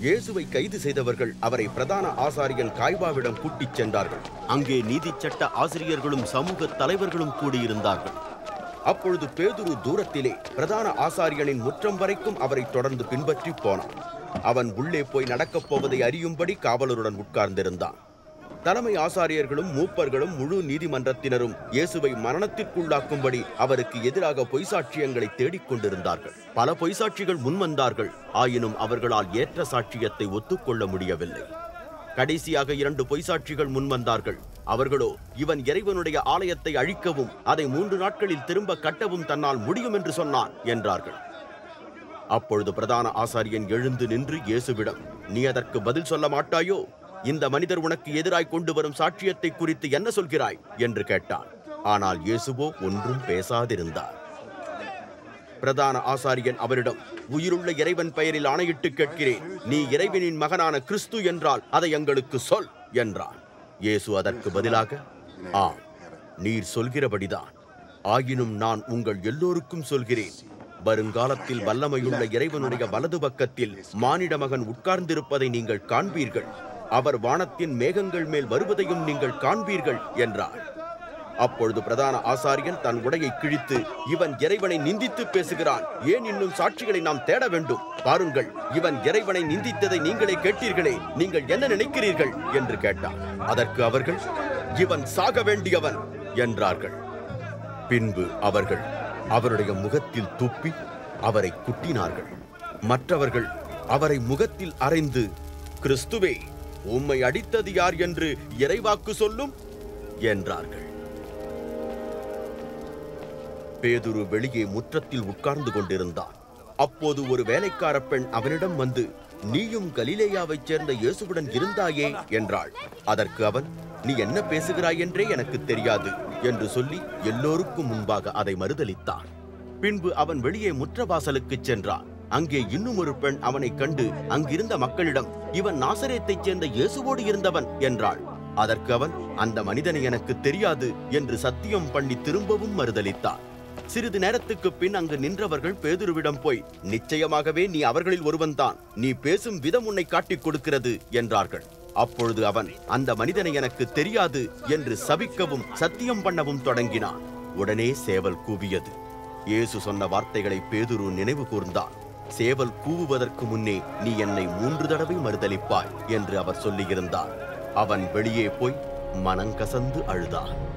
இயேசுவை கைது செய்தவர்கள் அவரை பிரதான ஆசாரியன் காய்பாவிடம் கூட்டிச் சென்றார்கள் அங்கே நீதிச் சட்ட ஆசிரியர்களும் சமூக தலைவர்களும் கூடியிருந்தார்கள் அப்பொழுது பேதுரு தூரத்திலே பிரதான ஆசாரியனின் முற்றம் வரைக்கும் அவரை தொடர்ந்து பின்பற்றி போனான் அவன் உள்ளே போய் நடக்கப் போவதை அறியும்படி காவலருடன் உட்கார்ந்திருந்தான் தலைமை ஆசாரியர்களும் மூப்பர்களும் முழு நீதிமன்றத்தினரும் இயேசுவை மரணத்திற்குள்ளாக்கும்படி அவருக்கு எதிராக பொய்சாட்சியங்களை தேடிக் கொண்டிருந்தார்கள் பல பொய்சாட்சிகள் முன்வந்தார்கள் ஆயினும் அவர்களால் ஏற்ற சாட்சியத்தை ஒத்துக்கொள்ள முடியவில்லை கடைசியாக இரண்டு பொய்சாட்சிகள் முன்வந்தார்கள் அவர்களோ இவன் இறைவனுடைய ஆலயத்தை அழிக்கவும் அதை மூன்று நாட்களில் திரும்ப கட்டவும் தன்னால் முடியும் என்று சொன்னான் என்றார்கள் அப்பொழுது பிரதான ஆசாரியன் எழுந்து நின்று இயேசுவிடம் நீ அதற்கு பதில் சொல்ல மாட்டாயோ இந்த மனிதர் உனக்கு எதிராய் கொண்டு வரும் சாட்சியத்தை குறித்து என்ன சொல்கிறாய் என்று கேட்டான் ஆனால் இயேசுவோ ஒன்றும் பேசாதிருந்தார் பிரதான ஆசாரியன் அவரிடம் உயிருள்ள இறைவன் பெயரில் ஆணையிட்டு கேட்கிறேன் நீ இறைவனின் மகனான கிறிஸ்து என்றால் அதை எங்களுக்கு சொல் என்றான் இயேசு அதற்கு பதிலாக ஆம் நீர் சொல்கிறபடிதான் ஆயினும் நான் உங்கள் எல்லோருக்கும் சொல்கிறேன் வருங்காலத்தில் வல்லமையுள்ள இறைவனுடைய வலது பக்கத்தில் மானிட மகன் உட்கார்ந்திருப்பதை நீங்கள் காண்பீர்கள் அவர் வானத்தின் மேகங்கள் மேல் வருவதையும் நீங்கள் காண்பீர்கள் என்றார் அப்பொழுது பிரதான ஆசாரியன் தன் உடையை கிழித்து இவன் இறைவனை நிந்தித்து பேசுகிறான் ஏன் இன்னும் சாட்சிகளை நாம் தேட வேண்டும் பாருங்கள் இவன் இறைவனை நிந்தித்ததை நீங்களே கேட்டீர்களே நீங்கள் என்ன நினைக்கிறீர்கள் என்று கேட்டான் அதற்கு அவர்கள் இவன் சாக வேண்டியவன் என்றார்கள் பின்பு அவர்கள் அவருடைய முகத்தில் துப்பி அவரை குட்டினார்கள் மற்றவர்கள் அவரை முகத்தில் அறைந்து கிறிஸ்துவே உம்மை அடித்தது யார் என்று இறைவாக்கு சொல்லும் என்றார்கள் பேதுரு வெளியே முற்றத்தில் உட்கார்ந்து கொண்டிருந்தான் அப்போது ஒரு வேலைக்கார பெண் அவனிடம் வந்து நீயும் கலிலேயாவைச் சேர்ந்த இயேசுவுடன் இருந்தாயே என்றாள் அதற்கு அவன் நீ என்ன பேசுகிறாய் என்றே எனக்கு தெரியாது என்று சொல்லி எல்லோருக்கும் முன்பாக அதை மறுதலித்தான் பின்பு அவன் வெளியே முற்றவாசலுக்குச் சென்றான் அங்கே இன்னும் ஒரு பெண் அவனைக் கண்டு அங்கிருந்த மக்களிடம் இவன் நாசரேத்தைச் சேர்ந்த இயேசுவோடு இருந்தவன் என்றாள் அதற்கு அவன் அந்த மனிதனை எனக்கு தெரியாது என்று சத்தியம் பண்ணி திரும்பவும் மறுதலித்தான் சிறிது நேரத்துக்கு பின் அங்கு நின்றவர்கள் பேதுருவிடம் போய் நிச்சயமாகவே நீ அவர்களில் ஒருவன்தான் நீ பேசும் விதம் உன்னை காட்டிக் கொடுக்கிறது என்றார்கள் அப்பொழுது அவன் அந்த மனிதனை எனக்கு தெரியாது என்று சபிக்கவும் சத்தியம் பண்ணவும் தொடங்கினான் உடனே சேவல் கூவியது இயேசு சொன்ன வார்த்தைகளை பேதுரு நினைவு கூர்ந்தான் சேவல் கூவுவதற்கு முன்னே நீ என்னை மூன்று தடவை மறுதலிப்பாய் என்று அவர் சொல்லியிருந்தார் அவன் வெளியே போய் மனங்கசந்து அழுதான்